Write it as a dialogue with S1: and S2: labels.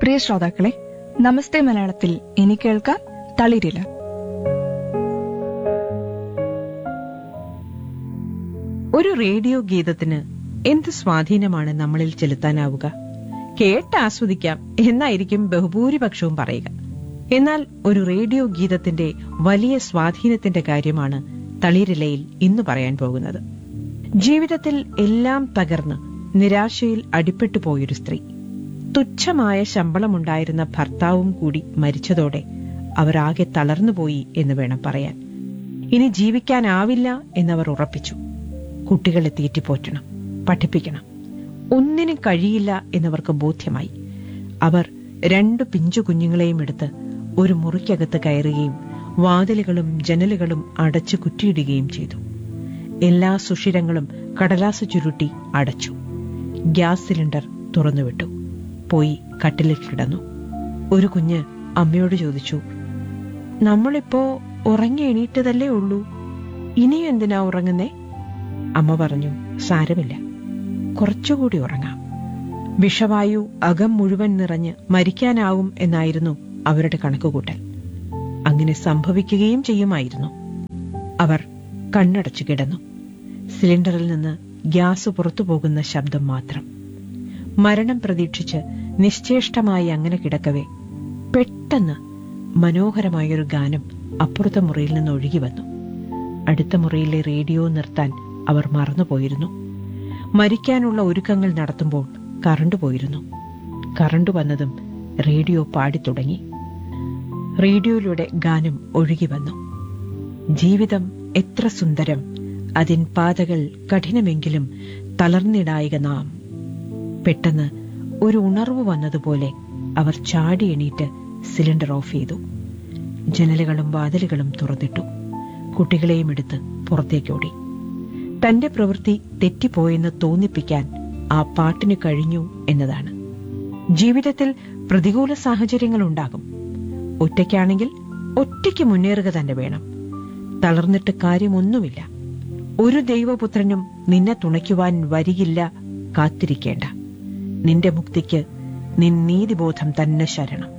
S1: പ്രിയ ശ്രോതാക്കളെ നമസ്തേ മലയാളത്തിൽ ഇനി കേൾക്കാം തളിരില
S2: ഒരു റേഡിയോ ഗീതത്തിന് എന്ത് സ്വാധീനമാണ് നമ്മളിൽ ചെലുത്താനാവുക കേട്ട് ആസ്വദിക്കാം എന്നായിരിക്കും ബഹുഭൂരിപക്ഷവും പറയുക എന്നാൽ ഒരു റേഡിയോ ഗീതത്തിന്റെ വലിയ സ്വാധീനത്തിന്റെ കാര്യമാണ് തളിരിലയിൽ ഇന്ന് പറയാൻ പോകുന്നത് ജീവിതത്തിൽ എല്ലാം തകർന്ന് നിരാശയിൽ അടിപ്പെട്ടു പോയൊരു സ്ത്രീ തുച്ഛമായ ശമ്പളമുണ്ടായിരുന്ന ഭർത്താവും കൂടി മരിച്ചതോടെ അവരാകെ തളർന്നുപോയി എന്ന് വേണം പറയാൻ ഇനി ജീവിക്കാനാവില്ല എന്നവർ ഉറപ്പിച്ചു കുട്ടികളെ തീറ്റിപ്പോറ്റണം പഠിപ്പിക്കണം ഒന്നിനും കഴിയില്ല എന്നവർക്ക് ബോധ്യമായി അവർ രണ്ടു പിഞ്ചു കുഞ്ഞുങ്ങളെയും എടുത്ത് ഒരു മുറിക്കകത്ത് കയറുകയും വാതിലുകളും ജനലുകളും അടച്ചു കുറ്റിയിടുകയും ചെയ്തു എല്ലാ സുഷിരങ്ങളും കടലാസ് ചുരുട്ടി അടച്ചു ഗ്യാസ് സിലിണ്ടർ തുറന്നുവിട്ടു പോയി കട്ടിലിൽ കിടന്നു ഒരു കുഞ്ഞ് അമ്മയോട് ചോദിച്ചു നമ്മളിപ്പോ ഉറങ്ങി എണീറ്റതല്ലേ ഉള്ളൂ ഇനിയും എന്തിനാ ഉറങ്ങുന്നേ അമ്മ പറഞ്ഞു സാരമില്ല കുറച്ചുകൂടി ഉറങ്ങാം വിഷവായു അകം മുഴുവൻ നിറഞ്ഞ് മരിക്കാനാവും എന്നായിരുന്നു അവരുടെ കണക്കുകൂട്ടൽ അങ്ങനെ സംഭവിക്കുകയും ചെയ്യുമായിരുന്നു അവർ കണ്ണടച്ചു കിടന്നു സിലിണ്ടറിൽ നിന്ന് ഗ്യാസ് പുറത്തു പോകുന്ന ശബ്ദം മാത്രം മരണം പ്രതീക്ഷിച്ച് നിശ്ചേഷ്ടമായി അങ്ങനെ കിടക്കവേ പെട്ടെന്ന് മനോഹരമായൊരു ഗാനം അപ്പുറത്തെ മുറിയിൽ നിന്ന് ഒഴുകി വന്നു അടുത്ത മുറിയിലെ റേഡിയോ നിർത്താൻ അവർ മറന്നുപോയിരുന്നു മരിക്കാനുള്ള ഒരുക്കങ്ങൾ നടത്തുമ്പോൾ കറണ്ട് പോയിരുന്നു കറണ്ട് വന്നതും റേഡിയോ പാടിത്തുടങ്ങി റേഡിയോയിലൂടെ ഗാനം ഒഴുകി വന്നു ജീവിതം എത്ര സുന്ദരം അതിൻ പാതകൾ കഠിനമെങ്കിലും തളർന്നിടായിക നാം പെട്ടെന്ന് ഒരു ഉണർവ് വന്നതുപോലെ അവർ ചാടി എണീറ്റ് സിലിണ്ടർ ഓഫ് ചെയ്തു ജനലുകളും വാതിലുകളും തുറന്നിട്ടു കുട്ടികളെയും എടുത്ത് പുറത്തേക്കോടി തന്റെ പ്രവൃത്തി തെറ്റിപ്പോയെന്ന് തോന്നിപ്പിക്കാൻ ആ പാട്ടിന് കഴിഞ്ഞു എന്നതാണ് ജീവിതത്തിൽ പ്രതികൂല സാഹചര്യങ്ങൾ ഉണ്ടാകും ഒറ്റയ്ക്കാണെങ്കിൽ ഒറ്റയ്ക്ക് മുന്നേറുക തന്നെ വേണം തളർന്നിട്ട് കാര്യമൊന്നുമില്ല ഒരു ദൈവപുത്രനും നിന്നെ തുണയ്ക്കുവാൻ വരികില്ല കാത്തിരിക്കേണ്ട നിന്റെ മുക്തിക്ക് നിൻ നീതിബോധം തന്നെ ശരണം